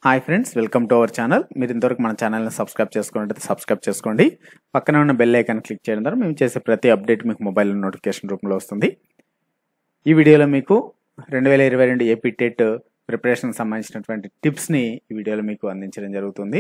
hi friends welcome to our channel మీరు ఇంతవరకు మన ఛానల్ని సబ్స్క్రైబ్ చేసుకున్నట్లయితే సబ్స్క్రైబ్ చేసుకోండి పక్కన ఉన్న బెల్ ఐకాన్ క్లిక్ చేయడం ద్వారా మేము చేసే ప్రతి అప్డేట్ మీకు మొబైల్ నోటిఫికేషన్ రూపంలో వస్తుంది ఈ వీడియోలో మీకు రెండు వేల ఇరవై రెండు ఏపీ టెట్ ప్రిపరేషన్కి సంబంధించినటువంటి టిప్స్ని ఈ వీడియోలో మీకు అందించడం జరుగుతుంది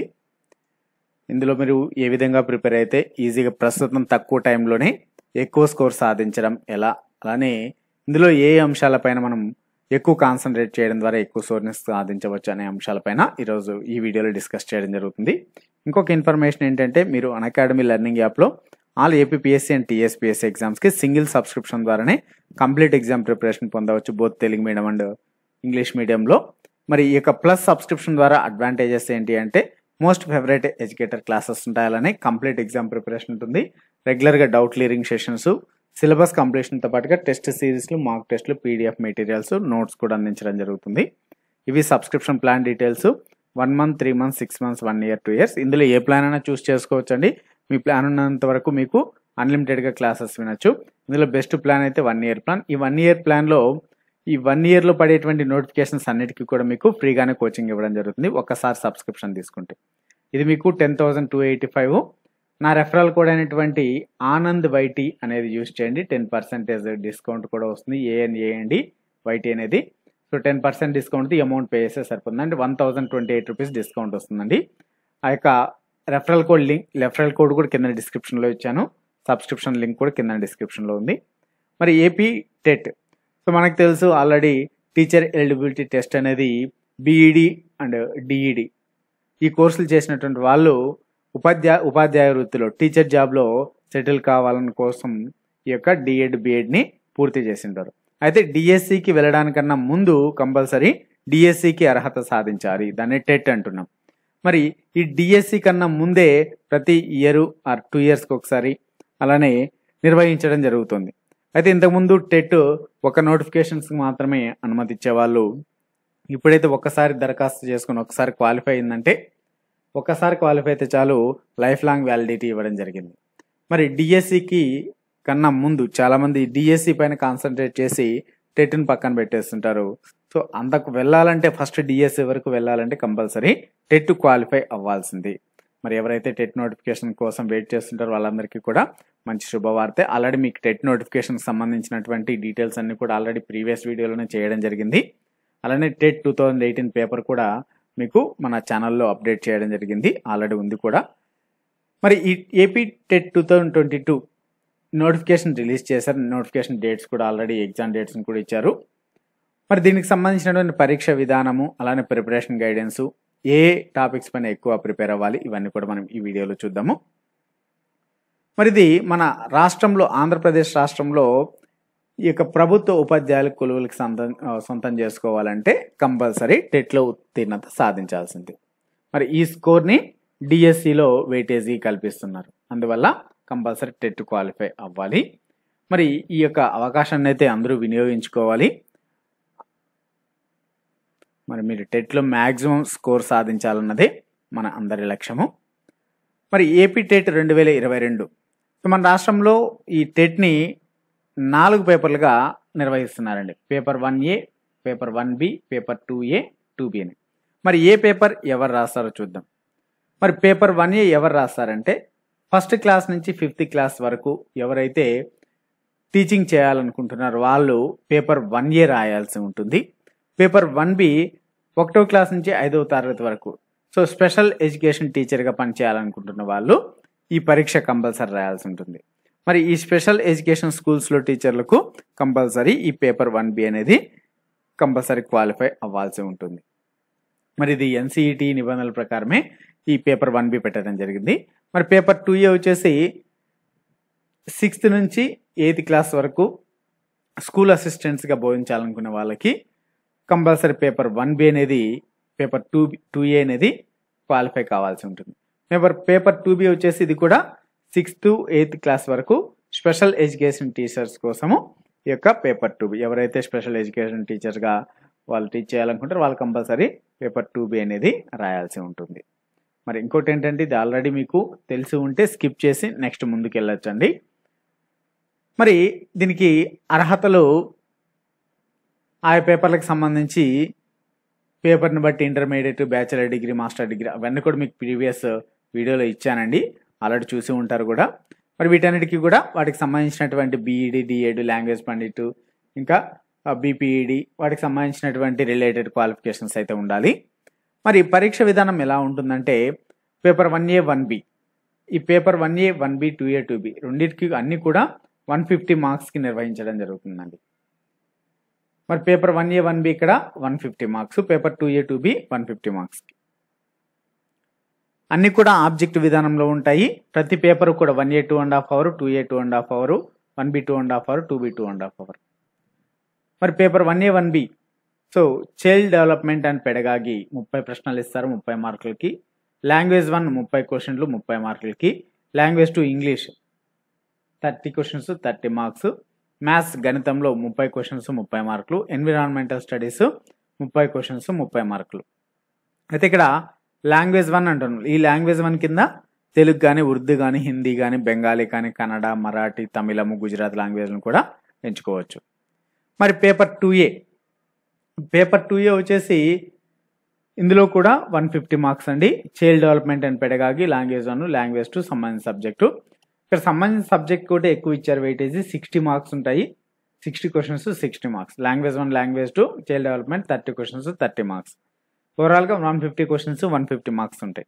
ఇందులో మీరు ఏ విధంగా ప్రిపేర్ అయితే ఈజీగా ప్రస్తుతం తక్కువ టైంలోనే ఎక్కువ స్కోర్ సాధించడం ఎలా అలానే ఇందులో ఏ అంశాలపైన మనం ఎక్కువ కాన్సన్ట్రేట్ చేయడం ద్వారా ఎక్కువ స్కోర్ని సాధించవచ్చు అనే అంశాలపైన ఈరోజు ఈ వీడియోలో డిస్కస్ చేయడం జరుగుతుంది ఇంకొక ఇన్ఫర్మేషన్ ఏంటంటే మీరు అకాడమీ లెర్నింగ్ యాప్లో ఆల్ ఏపీఎస్సీ అండ్ టీఎస్పీఎస్సీ ఎగ్జామ్స్కి సింగిల్ సబ్స్క్రిప్షన్ ద్వారానే కంప్లీట్ ఎగ్జామ్ ప్రిపరేషన్ పొందవచ్చు both Telugu medium and English మీడియంలో మరి ఈ యొక్క ప్లస్ సబ్స్క్రిప్షన్ ద్వారా అడ్వాంటేజెస్ ఏంటి అంటే మోస్ట్ ఫేవరెట్ ఎడ్యుకేటర్ క్లాసెస్ ఉంటాయి అలానే కంప్లీట్ ఎగ్జామ్ ప్రిపరేషన్ ఉంటుంది రెగ్యులర్గా డౌట్ క్లియరింగ్ సెషన్స్ సిలబస్ కంప్లీషన్తో పాటుగా టెస్ట్ సిరీస్లు మాక్ టెస్ట్లు పీడిఎఫ్ మెటీరియల్స్ నోట్స్ కూడా అందించడం జరుగుతుంది ఇవి subscription plan details one month three months six months one year two years ఇందులో ఏ ప్లాన్ అయినా చూస్ చేసుకోవచ్చండి మీ ప్లాన్ ఉన్నంత వరకు మీకు అన్లిమిటెడ్గా క్లాసెస్ వినొచ్చు ఇందులో బెస్ట్ ప్లాన్ అయితే వన్ ఇయర్ ప్లాన్ ఈ వన్ ఇయర్ ప్లాన్లో ఈ వన్ ఇయర్లో పడేటువంటి నోటిఫికేషన్స్ అన్నిటికీ కూడా మీకు ఫ్రీగానే కోచింగ్ ఇవ్వడం జరుగుతుంది ఒక్కసారి సబ్స్క్రిప్షన్ తీసుకుంటే ఇది మీకు ten thousand two eighty five నా రెఫరల్ కోడ్ అయినటువంటి ఆనంద్ వైటీ అనేది యూస్ చేయండి టెన్ పర్సెంటేజ్ డిస్కౌంట్ కూడా వస్తుంది ఏఎన్ ఏఎండి వైటీ అనేది సో టెన్ పర్సెంట్ డిస్కౌంట్ ఈ అమౌంట్ పే చేస్తే సరిపోతుంది అంటే one thousand twenty eight rupees discount వస్తుందండి ఆ యొక్క referral code link referral code కూడా కింద డిస్క్రిప్షన్లో ఇచ్చాను సబ్స్క్రిప్షన్ లింక్ కూడా కింద డిస్క్రిప్షన్లో ఉంది మరి ఏపీ టెట్ సో మనకు తెలుసు ఆల్రెడీ టీచర్ ఎలిజిబిలిటీ టెస్ట్ అనేది బీఈడి అండ్ డిఈడి ఈ కోర్సులు చేసినటువంటి వాళ్ళు ఉపాధ్యాయ ఉపాధ్యాయ వృత్తిలో టీచర్ జాబ్లో సెటిల్ కావాలని కోసం ఈ యొక్క డిఎడ్ బిఎడ్ని పూర్తి చేసింటారు అయితే డిఎస్సికి వెళ్ళడానికన్నా ముందు కంపల్సరీ డిఎస్సికి అర్హత సాధించాలి దాన్ని టెట్ అంటున్నాం మరి ఈ డిఎస్సి కన్నా ముందే ప్రతి ఇయర్ ఆర్ టూ ఇయర్స్కి ఒకసారి అలానే నిర్వహించడం జరుగుతుంది అయితే ఇంతకుముందు టెట్ ఒక నోటిఫికేషన్స్ మాత్రమే అనుమతి ఇచ్చేవాళ్ళు ఇప్పుడైతే ఒక్కసారి దరఖాస్తు చేసుకుని ఒకసారి క్వాలిఫై అయిందంటే ఒక్కసారి క్వాలిఫై అయితే చాలు లైఫ్ లాంగ్ వ్యాలిడిటీ ఇవ్వడం జరిగింది మరి డిఎస్సికి కన్నా ముందు చాలామంది డిఎస్సి పైన కాన్సన్ట్రేట్ చేసి టెట్ని పక్కన పెట్టేస్తుంటారు సో అంతకు వెళ్ళాలంటే ఫస్ట్ డిఎస్సి వరకు వెళ్ళాలంటే కంపల్సరీ టెట్ క్వాలిఫై అవ్వాల్సింది మరి ఎవరైతే టెట్ నోటిఫికేషన్ కోసం వెయిట్ చేస్తుంటారో వాళ్ళందరికీ కూడా మంచి శుభవార్త ఆల్రెడీ మీకు టెట్ నోటిఫికేషన్కి సంబంధించినటువంటి డీటెయిల్స్ అన్ని కూడా ఆల్రెడీ ప్రీవియస్ వీడియోలోనే చేయడం జరిగింది అలానే TET two thousand eighteen paper కూడా మీకు మన ఛానల్లో అప్డేట్ చేయడం జరిగింది ఆల్రెడీ ఉంది కూడా మరి ఈ AP TET two thousand twenty two notification release చేశారు నోటిఫికేషన్ డేట్స్ కూడా ఆల్రెడీ ఎగ్జామ్ డేట్స్ని కూడా ఇచ్చారు మరి దీనికి సంబంధించినటువంటి పరీక్ష విధానము అలానే ప్రిపరేషన్ గైడెన్స్ ఏ టాపిక్స్ పైన ఎక్కువ ప్రిపేర్ అవ్వాలి ఇవన్నీ కూడా మనం ఈ వీడియోలో చూద్దాము మరి ఇది మన రాష్ట్రంలో ఆంధ్రప్రదేశ్ రాష్ట్రంలో ఈ యొక్క ప్రభుత్వ ఉపాధ్యాయుల కొలువులకు సొంతం సొంతం చేసుకోవాలంటే కంపల్సరీ టెట్లో ఉత్తీర్ణత సాధించాల్సింది మరి ఈ స్కోర్ని డిఎస్సిలో వెయిటేజీ కల్పిస్తున్నారు అందువల్ల కంపల్సరీ టెట్ క్వాలిఫై అవ్వాలి మరి ఈ యొక్క అవకాశాన్ని అయితే అందరూ వినియోగించుకోవాలి మరి మీరు టెట్లో మ్యాక్సిమం స్కోర్ సాధించాలన్నదే మన అందరి లక్ష్యము మరి ఏపీ టెట్ రెండు వేల ఇరవై రెండు మన రాష్ట్రంలో ఈ టెట్ని నాలుగు పేపర్లుగా నిర్వహిస్తున్నారండి paper one A paper one B paper two A two B అని మరి ఏ పేపర్ ఎవరు రాస్తారో చూద్దాం మరి పేపర్ వన్ ఏ ఎవరు రాస్తారంటే ఫస్ట్ క్లాస్ నుంచి ఫిఫ్త్ క్లాస్ వరకు ఎవరైతే టీచింగ్ చేయాలనుకుంటున్నారో వాళ్ళు పేపర్ వన్ ఏ రాయాల్సి ఉంటుంది పేపర్ వన్ బి ఒకటో క్లాస్ నుంచి ఐదవ తరగతి వరకు సో స్పెషల్ ఎడ్యుకేషన్ టీచర్గా పనిచేయాలనుకుంటున్న వాళ్ళు ఈ పరీక్ష కంపల్సరీ రాయాల్సి ఉంటుంది మరి ఈ స్పెషల్ ఎడ్యుకేషన్ స్కూల్స్లో టీచర్లకు కంపల్సరీ ఈ పేపర్ వన్ బి అనేది కంపల్సరీ క్వాలిఫై అవ్వాల్సి ఉంటుంది మరి ఇది ఎన్సీఈటీ నిబంధనల ప్రకారమే ఈ పేపర్ వన్ బి పెట్టడం జరిగింది మరి పేపర్ టూ ఏ వచ్చేసి సిక్స్త్ నుంచి ఎయిత్ క్లాస్ వరకు స్కూల్ అసిస్టెంట్స్గా బోధించాలనుకునే వాళ్ళకి కంపల్సరీ పేపర్ వన్ బి అనేది పేపర్ టూ టూ ఏ అనేది క్వాలిఫై కావాల్సి ఉంటుంది పేపర్ పేపర్ టూ బి వచ్చేసి ఇది కూడా సిక్స్త్ ఎయిత్ క్లాస్ వరకు స్పెషల్ ఎడ్యుకేషన్ టీచర్స్ కోసము ఈ యొక్క పేపర్ టూ బి ఎవరైతే స్పెషల్ ఎడ్యుకేషన్ టీచర్గా వాళ్ళు టీచ్ చేయాలనుకుంటారో వాళ్ళు కంపల్సరీ పేపర్ టూ బి అనేది రాయాల్సి ఉంటుంది మరి ఇంకోటి ఏంటంటే ఇది ఆల్రెడీ మీకు తెలిసి ఉంటే స్కిప్ చేసి నెక్స్ట్ ముందుకు వెళ్ళొచ్చండి మరి దీనికి అర్హతలు ఆయా పేపర్లకు సంబంధించి పేపర్ని బట్టి intermediate bachelor degree master degree అవన్నీ కూడా మీకు ప్రీవియస్ వీడియోలో ఇచ్చానండి ఆల్రెడీ చూసి ఉంటారు కూడా మరి వీటన్నిటికీ కూడా వాటికి సంబంధించినటువంటి బీఈడి డిఏడ్ లాంగ్వేజ్ పండిట్ ఇంకా బీపీఈడి వాటికి సంబంధించినటువంటి రిలేటెడ్ క్వాలిఫికేషన్స్ అయితే ఉండాలి మరి పరీక్ష విధానం ఎలా ఉంటుందంటే paper one A one B ఈ paper one A one B two A two B రెండింటికి అన్ని కూడా వన్ ఫిఫ్టీ మార్క్స్కి నిర్వహించడం జరుగుతుందండి మరి paper one A one B ఇక్కడ one fifty marks paper two A two B one fifty marks అన్ని కూడా ఆబ్జెక్ట్ విధానంలో ఉంటాయి ప్రతి పేపర్ కూడా one A two and half hour two A two and half hour one B two and half hour two B two and half hour మరి paper one A one B so child development and pedagogy ముప్పై ప్రశ్నలు ఇస్తారు ముప్పై మార్కులకి language one ముప్పై క్వశ్చన్లు ముప్పై మార్కులకి language two English thirty questions thirty marks maths గణితంలో ముప్పై క్వశ్చన్స్ ముప్పై మార్కులు ఎన్విరాన్మెంటల్ స్టడీస్ ముప్పై క్వశ్చన్స్ ముప్పై మార్కులు అయితే ఇక్కడ లాంగ్వేజ్ వన్ అంటున్నాం ఈ లాంగ్వేజ్ వన్ కింద తెలుగు కానీ ఉర్దూ కానీ హిందీ కానీ బెంగాలీ కానీ కన్నడ మరాఠీ తమిళము గుజరాత్ లాంగ్వేజ్లను కూడా ఎంచుకోవచ్చు మరి paper two A paper two A వచ్చేసి ఇందులో కూడా వన్ ఫిఫ్టీ మార్క్స్ అండి child development and pedagogy language one language two సంబంధించిన సబ్జెక్టు ఇక్కడ సంబంధించిన సబ్జెక్ట్ కూడా ఎక్కువ ఇచ్చారు వెయిటేజ్ సిక్స్టీ మార్క్స్ ఉంటాయి sixty questions sixty marks language one language two child development thirty questions thirty marks ఓవరాల్గా one fifty questions one fifty marks ఉంటాయి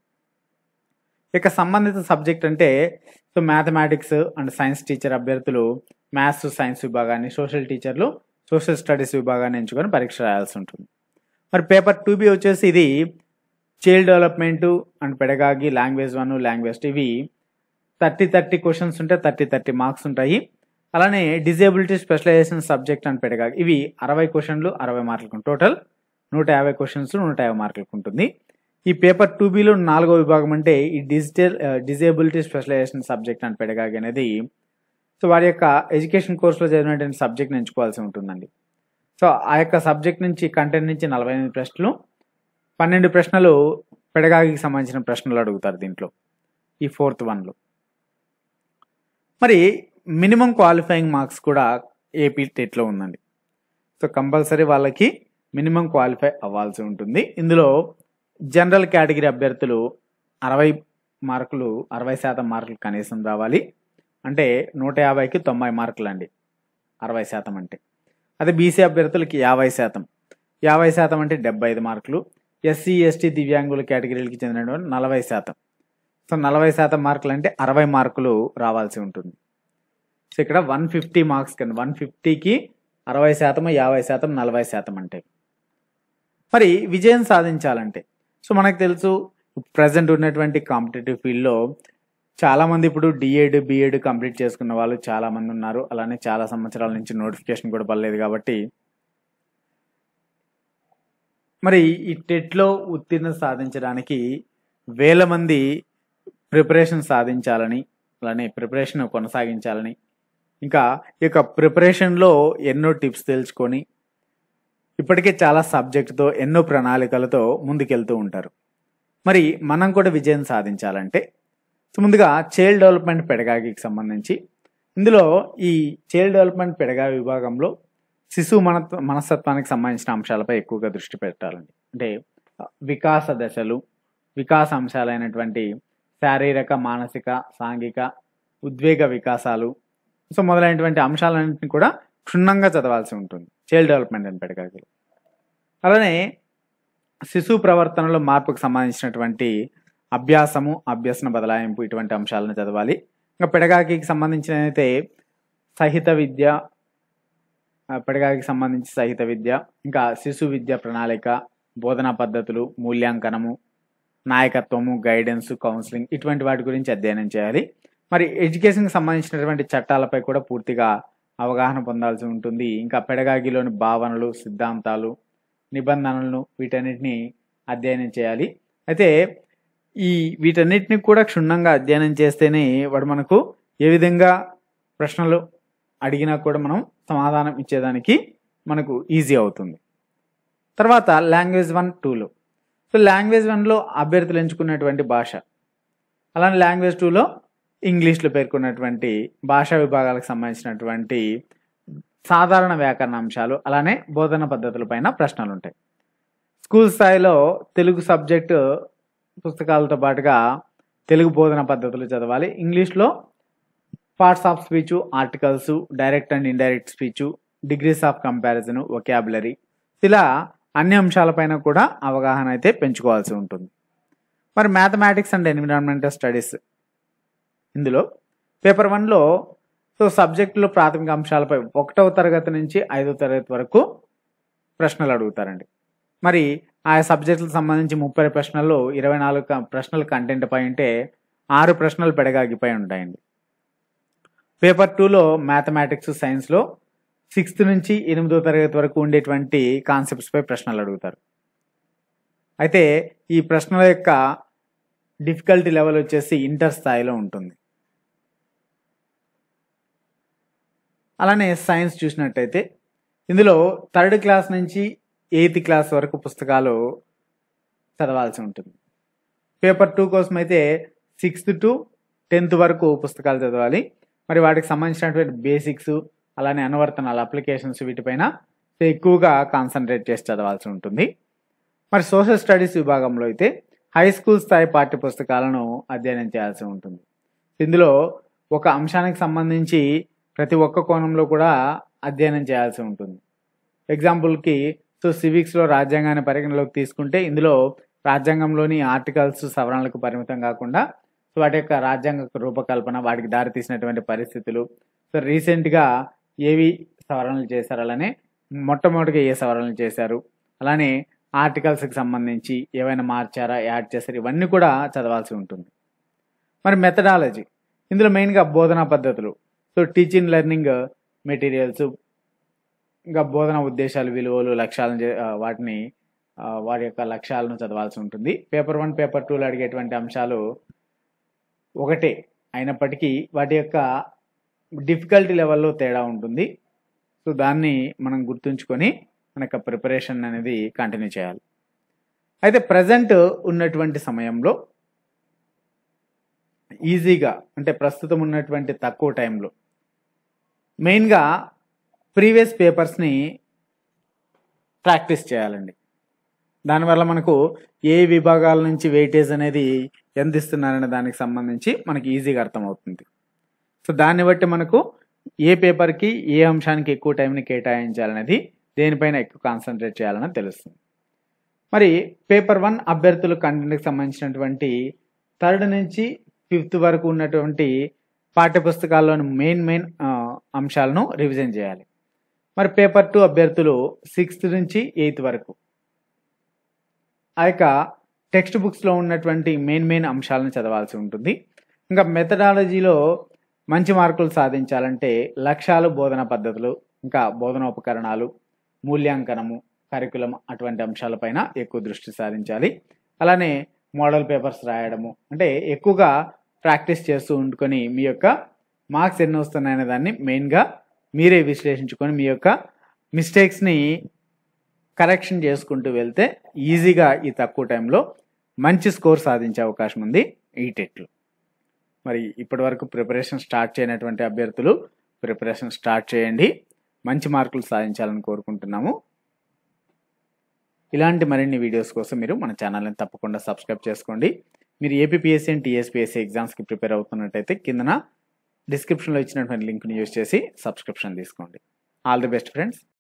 ఇక సంబంధిత సబ్జెక్ట్ అంటే so mathematics and science teacher అభ్యర్థులు మ్యాథ్స్ సైన్స్ విభాగాన్ని social టీచర్లు social studies విభాగాన్ని ఎంచుకొని పరీక్ష రాయాల్సి ఉంటుంది మరి పేపర్ టూ బి వచ్చేసి ఇది child development and pedagogy language one language two ఇవి థర్టీ థర్టీ క్వశ్చన్స్ ఉంటే థర్టీ థర్టీ మార్క్స్ ఉంటాయి అలానే disability specialization subject and pedagogy ఇవి అరవై క్వశ్చన్లు అరవై మార్కులకు టోటల్ నూట యాభై క్వశ్చన్స్ నూట యాభై మార్కులకు ఉంటుంది ఈ పేపర్ టూ బీలో నాలుగో విభాగం అంటే ఈ digital disability specialization subject and pedagogy అనేది సో వారి యొక్క ఎడ్యుకేషన్ కోర్సులో చదివినటువంటి సబ్జెక్ట్ని ఎంచుకోవాల్సి ఉంటుందండి సో ఆ యొక్క సబ్జెక్ట్ నుంచి కంటెంట్ నుంచి నలభై ఎనిమిది ప్రశ్నలు పన్నెండు ప్రశ్నలు పెడగాగికి సంబంధించిన ప్రశ్నలు అడుగుతారు దీంట్లో ఈ ఫోర్త్ వన్లో మరి మినిమం క్వాలిఫైయింగ్ మార్క్స్ కూడా ఏపీ టెట్లో ఉందండి సో కంపల్సరీ వాళ్ళకి మినిమం క్వాలిఫై అవ్వాల్సి ఉంటుంది ఇందులో జనరల్ కేటగిరీ అభ్యర్థులు అరవై మార్కులు అరవై శాతం మార్కులు కనీసం రావాలి అంటే నూట యాభైకి తొంభై మార్కులు అండి అరవై శాతం అంటే అదే బీసీ అభ్యర్థులకి యాభై శాతం యాభై శాతం అంటే డెబ్బై ఐదు మార్కులు ఎస్సీ ఎస్టీ దివ్యాంగుల కేటగిరీలకి చెందినటువంటి నలభై శాతం సో నలభై శాతం మార్కులు అంటే అరవై మార్కులు రావాల్సి ఉంటుంది సో ఇక్కడ వన్ ఫిఫ్టీ మార్క్స్ కింద వన్ ఫిఫ్టీకి అరవై శాతం యాభై శాతం నలభై శాతం అంటే మరి విజయం సాధించాలంటే సో మనకు తెలుసు ప్రజెంట్ ఉన్నటువంటి కాంపిటేటివ్ ఫీల్డ్లో చాలామంది ఇప్పుడు డిఏడ్ బిఎడ్ కంప్లీట్ చేసుకున్న వాళ్ళు చాలామంది ఉన్నారు అలానే చాలా సంవత్సరాల నుంచి నోటిఫికేషన్ కూడా పడలేదు కాబట్టి మరి ఈ టెట్లో ఉత్తీర్ణ సాధించడానికి వేల మంది ప్రిపరేషన్ సాధించాలని అలానే ప్రిపరేషన్ కొనసాగించాలని ఇంకా ఈ యొక్క ప్రిపరేషన్లో ఎన్నో టిప్స్ తెలుసుకొని ఇప్పటికే చాలా సబ్జెక్టుతో ఎన్నో ప్రణాళికలతో ముందుకెళ్తూ ఉంటారు మరి మనం కూడా విజయం సాధించాలంటే సో ముందుగా చైల్డ్ డెవలప్మెంట్ పెడగాగికి సంబంధించి ఇందులో ఈ చైల్డ్ డెవలప్మెంట్ పెడగా విభాగంలో శిశువు మన మనస్తత్వానికి సంబంధించిన అంశాలపై ఎక్కువగా దృష్టి పెట్టాలండి అంటే వికాస దశలు వికాస అంశాలైనటువంటి శారీరక మానసిక సాంఘిక ఉద్వేగ వికాసాలు సో మొదలైనటువంటి అంశాలన్నింటినీ కూడా క్షుణ్ణంగా చదవాల్సి ఉంటుంది చైల్డ్ డెవలప్మెంట్ అని పెడగాగిలో అలానే శిశువు ప్రవర్తనలో మార్పుకు సంబంధించినటువంటి అభ్యాసము అభ్యసన బదలాయింపు ఇటువంటి అంశాలను చదవాలి ఇంకా పెడగాకి సంబంధించిన అయితే సహిత విద్య పెడగాకి సంబంధించి సహిత విద్య ఇంకా శిశు విద్య ప్రణాళిక బోధనా పద్ధతులు మూల్యాంకనము నాయకత్వము గైడెన్స్ కౌన్సిలింగ్ ఇటువంటి వాటి గురించి అధ్యయనం చేయాలి మరి ఎడ్యుకేషన్కి సంబంధించినటువంటి చట్టాలపై కూడా పూర్తిగా అవగాహన పొందాల్సి ఉంటుంది ఇంకా పెడగాగిలోని భావనలు సిద్ధాంతాలు నిబంధనలను వీటన్నిటిని అధ్యయనం చేయాలి అయితే ఈ వీటన్నిటిని కూడా క్షుణ్ణంగా అధ్యయనం చేస్తేనే వాడు మనకు ఏ విధంగా ప్రశ్నలు అడిగినా కూడా మనం సమాధానం ఇచ్చేదానికి మనకు ఈజీ అవుతుంది తర్వాత లాంగ్వేజ్ వన్ టూలో సో లాంగ్వేజ్ వన్లో అభ్యర్థులు ఎంచుకున్నటువంటి భాష అలానే లాంగ్వేజ్ టూలో ఇంగ్లీష్లో పేర్కొన్నటువంటి భాషా విభాగాలకు సంబంధించినటువంటి సాధారణ వ్యాకరణ అంశాలు అలానే బోధన పద్ధతులపైన ప్రశ్నలు ఉంటాయి స్కూల్ స్థాయిలో తెలుగు సబ్జెక్టు పుస్తకాలతో పాటుగా తెలుగు బోధన పద్ధతులు చదవాలి ఇంగ్లీష్లో parts of speech articles direct and indirect speech degrees of comparison vocabulary ఇలా అన్ని అంశాలపైన కూడా అవగాహన అయితే పెంచుకోవాల్సి ఉంటుంది మరి మ్యాథమెటిక్స్ అండ్ ఎన్విరాన్మెంటల్ స్టడీస్ ఇందులో పేపర్ వన్లో సో సబ్జెక్టులో ప్రాథమిక అంశాలపై ఒకటవ తరగతి నుంచి ఐదవ తరగతి వరకు ప్రశ్నలు అడుగుతారండి మరి ఆయా సబ్జెక్టులకు సంబంధించి ముప్పై ప్రశ్నల్లో ఇరవై నాలుగు క- ప్రశ్నలు కంటెంట్ పై ఉంటే ఆరు ప్రశ్నలు పెడగాగిపై ఉంటాయండి పేపర్ టూలో మ్యాథమెటిక్స్ సైన్స్లో సిక్స్త్ నుంచి ఎనిమిదో తరగతి వరకు ఉండేటువంటి కాన్సెప్ట్స్ పై ప్రశ్నలు అడుగుతారు అయితే ఈ ప్రశ్నల యొక్క డిఫికల్టీ లెవెల్ వచ్చేసి ఇంటర్ స్థాయిలో ఉంటుంది అలానే సైన్స్ చూసినట్టయితే ఇందులో థర్డ్ క్లాస్ నుంచి ఎయిత్ క్లాస్ వరకు పుస్తకాలు చదవాల్సి ఉంటుంది పేపర్ టూ కోసం అయితే సిక్స్త్ టు టెన్త్ వరకు పుస్తకాలు చదవాలి మరి వాటికి సంబంధించినటువంటి బేసిక్స్ అలానే అనువర్తనాలు అప్లికేషన్స్ వీటిపైన ఎక్కువగా కాన్సన్ట్రేట్ చేసి చదవాల్సి ఉంటుంది మరి సోషల్ స్టడీస్ విభాగంలో అయితే హై స్కూల్ స్థాయి పాఠ్య పుస్తకాలను అధ్యయనం చేయాల్సి ఉంటుంది ఇందులో ఒక అంశానికి సంబంధించి ప్రతి ఒక్క కోణంలో కూడా అధ్యయనం చేయాల్సి ఉంటుంది ఎగ్జాంపుల్కి సో సివిక్స్లో రాజ్యాంగాన్ని పరిగణలోకి తీసుకుంటే ఇందులో రాజ్యాంగంలోని ఆర్టికల్స్ సవరణలకు పరిమితం కాకుండా సో వాటి యొక్క రాజ్యాంగ రూపకల్పన వాటికి దారితీసినటువంటి పరిస్థితులు సో రీసెంట్గా ఏవి సవరణలు చేశారు అలానే మొట్టమొదటిగా ఏ సవరణలు చేశారు అలానే ఆర్టికల్స్కి సంబంధించి ఏవైనా మార్చారా యాడ్ చేశారు ఇవన్నీ కూడా చదవాల్సి ఉంటుంది మరి మెథడాలజీ ఇందులో మెయిన్గా బోధనా పద్ధతులు సో టీచింగ్ లెర్నింగ్ మెటీరియల్స్ ఇంకా బోధన ఉద్దేశాలు విలువలు లక్ష్యాలను చే- ఆ, వాటిని ఆ, వారి యొక్క లక్ష్యాలను చదవాల్సి ఉంటుంది పేపర్ వన్ పేపర్ టూలో అడిగేటువంటి అంశాలు ఒకటే అయినప్పటికీ వాటి యొక్క డిఫికల్టీ లెవెల్లో తేడా ఉంటుంది సో దాన్ని మనం గుర్తుంచుకొని మన యొక్క ప్రిపరేషన్ అనేది కంటిన్యూ చేయాలి అయితే ప్రజెంట్ ఉన్నటువంటి సమయంలో ఈజీగా అంటే ప్రస్తుతం ఉన్నటువంటి తక్కువ టైంలో మెయిన్గా ప్రీవియస్ పేపర్స్ని ప్రాక్టీస్ చేయాలండి దానివల్ల మనకు ఏ విభాగాల నుంచి వెయిటేజ్ అనేది ఎంత ఇస్తున్నారనే దానికి సంబంధించి మనకి ఈజీగా అర్థమవుతుంది సో దాన్ని బట్టి మనకు ఏ పేపర్కి ఏ అంశానికి ఎక్కువ టైంని కేటాయించాలనేది దేనిపైన ఎక్కువ కాన్సన్ట్రేట్ చేయాలని తెలుస్తుంది మరి పేపర్ వన్ అభ్యర్థుల కంటెంట్కి సంబంధించినటువంటి థర్డ్ నుంచి ఫిఫ్త్ వరకు ఉన్నటువంటి పాఠ్యపుస్తకాల్లోని మెయిన్ మెయిన్ ఆ, అంశాలను రివిజన్ చేయాలి మరి పేపర్ టూ అభ్యర్థులు సిక్స్త్ నుంచి ఎయిత్ వరకు ఆ యొక్క టెక్స్ట్ బుక్స్లో ఉన్నటువంటి మెయిన్ మెయిన్ అంశాలను చదవాల్సి ఉంటుంది ఇంకా మెథడాలజీలో మంచి మార్కులు సాధించాలంటే లక్ష్యాలు బోధన పద్ధతులు ఇంకా బోధనోపకరణాలు మూల్యాంకనము కరికులం అటువంటి అంశాలపైన ఎక్కువ దృష్టి సారించాలి అలానే మోడల్ పేపర్స్ రాయడము అంటే ఎక్కువగా ప్రాక్టీస్ చేస్తూ ఉండుకొని మీ యొక్క మార్క్స్ ఎన్ని వస్తున్నాయనే దాన్ని మెయిన్గా మీరే విశ్లేషించుకొని మీ యొక్క మిస్టేక్స్ని కరెక్షన్ చేసుకుంటూ వెళ్తే ఈజీగా ఈ తక్కువ టైంలో మంచి స్కోర్ సాధించే అవకాశం ఉంది ఈ టెట్లో మరి ఇప్పటి వరకు ప్రిపరేషన్ స్టార్ట్ చేయనటువంటి అభ్యర్థులు ప్రిపరేషన్ స్టార్ట్ చేయండి మంచి మార్కులు సాధించాలని కోరుకుంటున్నాము ఇలాంటి మరిన్ని వీడియోస్ కోసం మీరు మన ఛానల్ని తప్పకుండా సబ్స్క్రైబ్ చేసుకోండి మీరు ఏపీఎస్సీ అండ్ టీఎస్పీఎస్సీ ఎగ్జామ్స్కి ప్రిపేర్ అవుతున్నట్టయితే కిందన డిస్క్రిప్షన్లో ఇచ్చినటువంటి లింక్ని యూజ్ చేసి సబ్స్క్రిప్షన్ తీసుకోండి ఆల్ ది బెస్ట్ ఫ్రెండ్స్